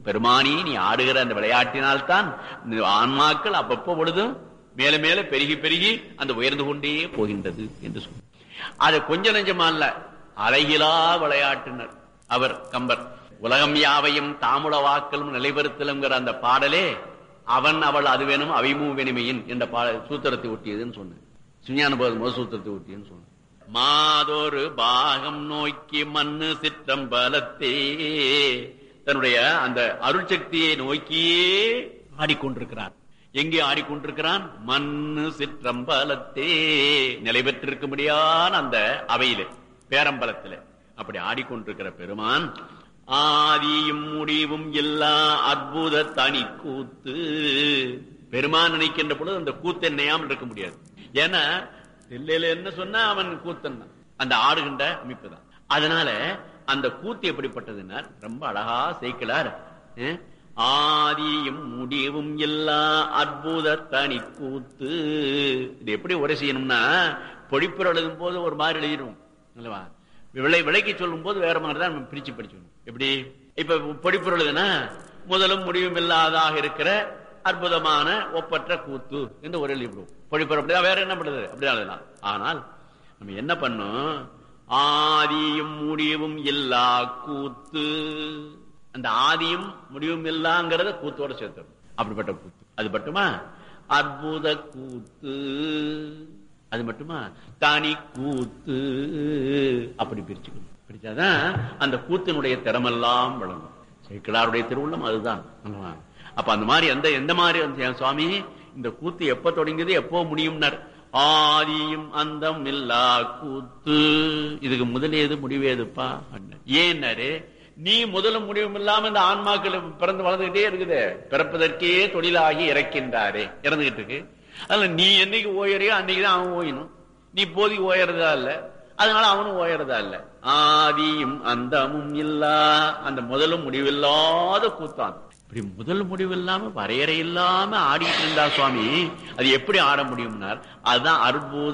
பெருமானி நீ ஆடுகிற அந்த விளையாட்டினால்தான் இந்த ஆன்மாக்கள் அப்பப்போ பொழுதும் மேல மேல பெருகி பெருகி அந்த உயர்ந்து கொண்டே போகின்றது என்று சொன்ன அது கொஞ்ச நெஞ்சமா இல்ல அழகிலா விளையாட்டினர் அவர் கம்பர் உலகம் யாவையும் தாமுல வாக்கலும் நிலைபெறுத்தலுங்கிற அந்த பாடலே அவன் அவள் அது வேணும் அவைமூ வெனுமையின் என்ற பாட சூத்திரத்தை ஒட்டியதுன்னு சொன்னேன் சுஞான போது முதல் சூத்திரத்தை ஒட்டியதுன்னு சொன்னேன் மாதொரு பாகம் நோக்கி மண்ணு சிற்றம்பலத்தே தன்னுடைய அந்த அருட்சக்தியை நோக்கியே ஆடிக்கொண்டிருக்கிறார் எங்கே ஆடிக்கொண்டிருக்கிறான் மண்ணு சிற்றம்பலத்தே நிலை பெற்றிருக்கும்படியான அந்த அவையிலே பேரம்பலத்திலே அப்படி ஆடிக்கொண்டிருக்கிற பெருமான் ஆதியும் முடிவும் எல்லா அற்புத தனி கூத்து பெருமான் நினைக்கின்ற பொழுது அந்த கூத்து என்னையாமல் இருக்க முடியாது ஏன்னா தில்லையில என்ன சொன்னா அவன் கூத்தன் தான். அந்த ஆடுகின்ற அமைப்பு தான் அதனால அந்த கூத்து எப்படிப்பட்டதுன்னா ரொம்ப அழகா சேர்க்கலார் அஹ், ஆதியும் முடிவும் எல்லா அற்புத தனி கூத்து இது எப்படி உரை செய்யணும்னா பொழிப்புற எழுதும் போது ஒரு மாதிரி எழுதிடும் அல்லவா விளை விலைக்கு சொல்லும் போது வேற மாதிரி தான் நம்ம பிரிச்சு படிச்சணும் எப்படி இப்ப பொடிப்பொருள் எழுதுனா முதலும் முடிவும் இல்லாதாக இருக்கிற அற்புதமான ஒப்பற்ற கூத்து என்று ஒரு எழுதிவிடுவோம் பொழிப்புற அப்படிதான் வேற என்ன பண்ணுது அப்படிதான் எழுதலாம் ஆனால் நம்ம என்ன பண்ணோம் ஆதியும் முடிவும் இல்லா கூத்து அந்த ஆதியும் முடிவும் இல்லாங்கிறத கூத்தோட சேர்த்தணும் அப்படிப்பட்ட கூத்து அது மட்டுமா அற்புத கூத்து அது மட்டுமா தனி கூத்து அப்படி பிரிச்சுக்கணும் பிரிச்சாதான் அந்த கூத்தினுடைய திறமெல்லாம் விளங்கும் சேக்கிழாருடைய திருவுள்ளம் அதுதான் அல்லவா? அப்ப அந்த மாதிரி எந்த எந்த மாதிரி வந்து, என் சுவாமி இந்த கூத்து எப்ப தொடங்கியது எப்போ முடியும்னார் ஆதியும் அந்தம் இல்லா கூத்து இதுக்கு முதலேது முடிவேதுப்பா அப்படின்னார். ஏன்னாரு நீ முதலும் முடிவும் இல்லாம இந்த ஆன்மாக்கள் பிறந்து வளர்ந்துகிட்டே இருக்குது பிறப்பதற்கே தொழிலாகி இறக்கின்றாரே இறந்துகிட்டு இருக்கு அதனால நீ என்னைக்கு ஓயறியோ அன்னைக்குதான் அவன் ஓயணும் நீ போதி ஓயறதா இல்ல அதனால அவனும் ஓயறதா இல்ல ஆதியும் அந்தமும் இல்லா அந்த முதலும் முடிவில்லாத கூத்தான் இப்படி முதல் முடிவு இல்லாம வரையறை இல்லாம ஆடிட்டு இருந்தா சுவாமி அது எப்படி ஆட முடியும்னார் அதுதான் அற்புத